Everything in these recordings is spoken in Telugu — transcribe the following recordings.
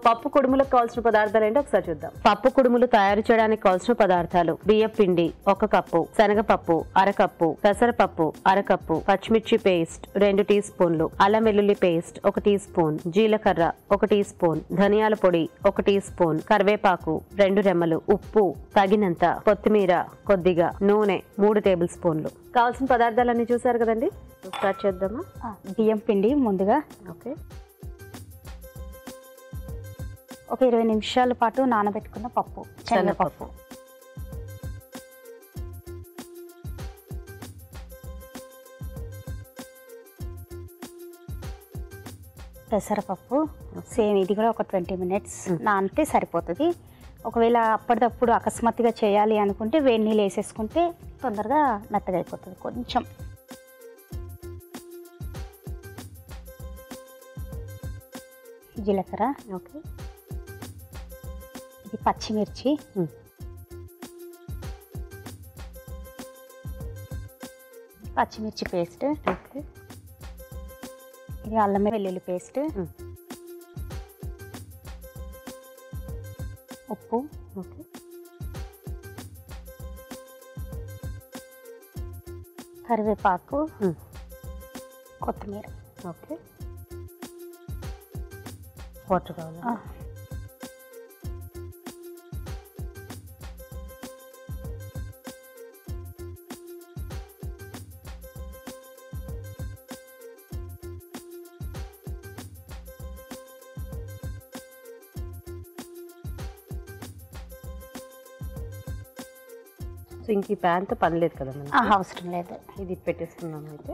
పప్పు కుడుములకు కావాల్సిన పదార్థాలు ఏంటో ఒకసారి చూద్దాం పప్పు కుడుములు తయారు చేయడానికి కావాల్సిన పదార్థాలు బియ్యం పిండి ఒక కప్పు శనగపప్పు అరకప్పు పెసరపప్పు అరకప్పు పచ్చిమిర్చి పేస్ట్ రెండు టీ స్పూన్లు అల్లం వెల్లుల్లి పేస్ట్ ఒక టీ స్పూన్ జీలకర్ర ఒక టీ స్పూన్ ధనియాల పొడి ఒక టీ స్పూన్ కరివేపాకు రెండు రెమ్మలు ఉప్పు తగినంత కొత్తిమీర కొద్దిగా నూనె మూడు టేబుల్ స్పూన్లు కావాల్సిన పదార్థాలన్నీ చూసారు కదండి స్టార్ట్ చేద్దామా ఆ, బియ్యం పిండి ముందుగా ఓకే ఒక ఇరవై నిమిషాల పాటు నానబెట్టుకున్న పప్పు శనగపప్పు పెసరపప్పు సేమ్ ఇది కూడా ఒక ట్వంటీ మినిట్స్ నానితే సరిపోతుంది ఒకవేళ అప్పటిదప్పుడు అకస్మాత్తుగా చేయాలి అనుకుంటే వేడి నీళ్ళు వేసేసుకుంటే తొందరగా మెత్తగా అయిపోతుంది కొంచెం జీలకర్ర ఓకే ఇది పచ్చిమిర్చి Hmm. పచ్చిమిర్చి పేస్ట్ ఓకే ఇది అల్లం వెల్లుల్లి పేస్ట్ Hmm. ఉప్పు ఓకే కరివేపాకు Hmm. కొత్తిమీర ఓకే వాటర్ కావాలా ఆ. సో ఇంక ఈ ప్యాన్తో పని లేదు కదా మనకి ఆహా, అవసరం లేదు ఇది పెట్టేసుకున్నాం అయితే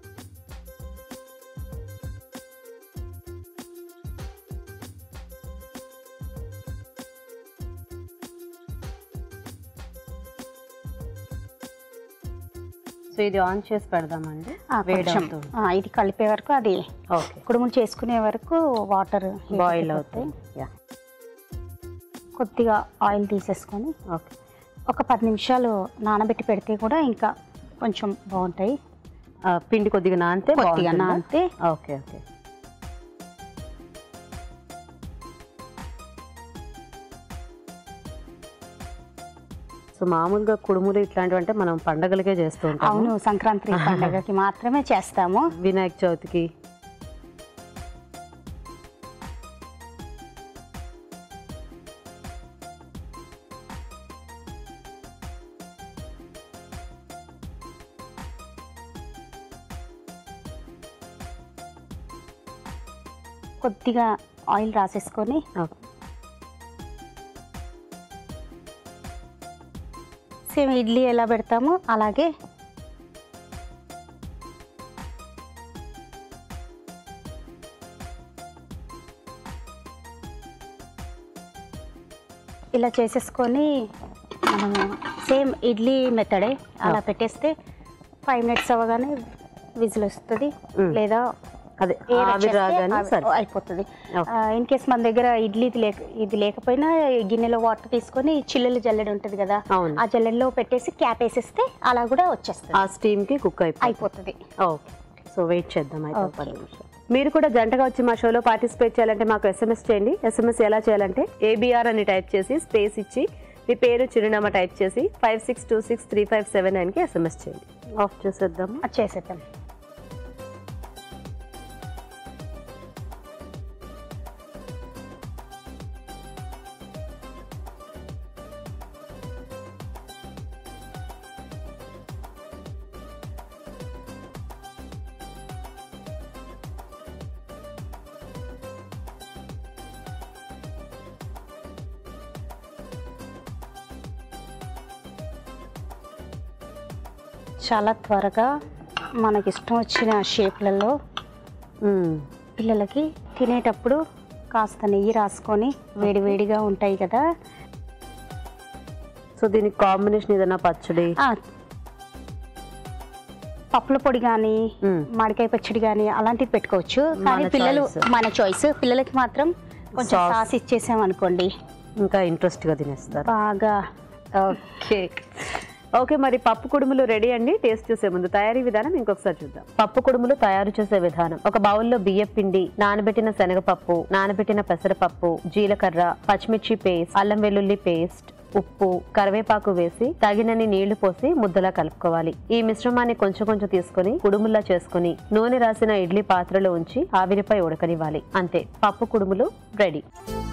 సో ఇది ఆన్ చేసి పెడదామండి ఆ, వేడి కొంచెం అవుతుంది ఆ, ఇది కలిపే వరకు అది ఓకే కుడుములు చేసుకునే వరకు వాటర్ బాయిల్ అవుతుంది యా కొద్దిగా ఆయిల్ తీసేసుకొని ఓకే ఒక పది నిమిషాలు నానబెట్టి పెడితే కూడా ఇంకా కొంచెం బాగుంటాయి ఆ, పిండి కొద్దిగా నానితే కొద్దిగా బాగుంటుందా? నానితే ఓకే ఓకే సో మామూలుగా కుడుములు ఇట్లాంటివి అంటే మనం పండగలకే చేస్తూ ఉంటాము అవును సంక్రాంతి పండగకి మాత్రమే చేస్తాము వినాయక చవితికి కొద్దిగా ఆయిల్ రాసేసుకొని ఓకే సేమ్ ఇడ్లీ ఎలా పెడతామో అలాగే ఇలా చేసేసుకొని మనము సేమ్ ఇడ్లీ మెథడే అలా పెట్టేస్తే ఫైవ్ మినిట్స్ అవ్వగానే విజిల్ వస్తుంది Mm. లేదా అదే air ఆవిరి వచ్చేస్తే రాగానే ఆవి- సరే అయిపోతుంది Okay. ఇన్ కేస్ మన దగ్గర ఇడ్లీ ఇది లేక ఇది లేకపోయినా గిన్నెలో వాటర్ తీసుకొని చిల్లులు జల్లెడ ఉంటుంది కదా అవును. ఆ జల్లెడలో పెట్టేసి క్యాప్ వేసేస్తే అలా కూడా వచ్చేస్తుంది ఆ స్టీమ్ కి కుక్ అయిపోయి అయిపోతుంది ఓకే సో వెయిట్ చేద్దాం అయితే ఒక Okay. పది నిమిషాలు మీరు కూడా జంటగా వచ్చి మా షోలో పార్టిసిపేట్ చేయాలంటే మాకు ఎస్ఎంఎస్ చేయండి ఎస్ఎంఎస్ ఎలా చేయాలంటే ఏబిఆర్ అని టైప్ చేసి స్పేస్ ఇచ్చి మీ పేరు చిరునామా టైప్ చేసి five six two six three five seven నైన్కి ఎస్ఎంఎస్ చేయండి ఆఫ్ చేసేద్దాము అది చేసేద్దాం చాలా త్వరగా మనకి ఇష్టం వచ్చిన షేప్లలో మ్మ్. పిల్లలకి తినేటప్పుడు కాస్త నెయ్యి రాసుకొని వేడి వేడిగా ఉంటాయి కదా సో దీనికి కాంబినేషన్ ఏదైనా పచ్చడి ఆ, పప్పుల పొడి కానీ మ్మ్. మామిడికాయ పచ్చడి కానీ అలాంటివి పెట్టుకోవచ్చు కానీ మన పిల్లలు choice. మన చాయిస్ పిల్లలకి మాత్రం కొంచెం Sauce. సాస్ ఇచ్చేసాం అనుకోండి ఇంకా ఇంట్రెస్ట్గా తినేస్తారు బాగా ఓకే ఓకే మరి పప్పు కుడుములు రెడీ అండి టేస్ట్ చూసే ముందు తయారీ విధానం ఇంకొకసారి చూద్దాం పప్పు కుడుములు తయారు చేసే విధానం ఒక బౌల్లో బియ్యం పిండి నానబెట్టిన శనగపప్పు నానబెట్టిన పెసరపప్పు జీలకర్ర పచ్చిమిర్చి పేస్ట్ అల్లం వెల్లుల్లి పేస్ట్ ఉప్పు కరివేపాకు వేసి తగినన్ని నీళ్లు పోసి ముద్దలా కలుపుకోవాలి ఈ మిశ్రమాన్ని కొంచెం కొంచెం తీసుకొని కుడుముల్లా చేసుకుని నూనె రాసిన ఇడ్లీ పాత్రలో ఉంచి ఆవిరిపై ఉడకనివ్వాలి అంతే పప్పు కుడుములు రెడీ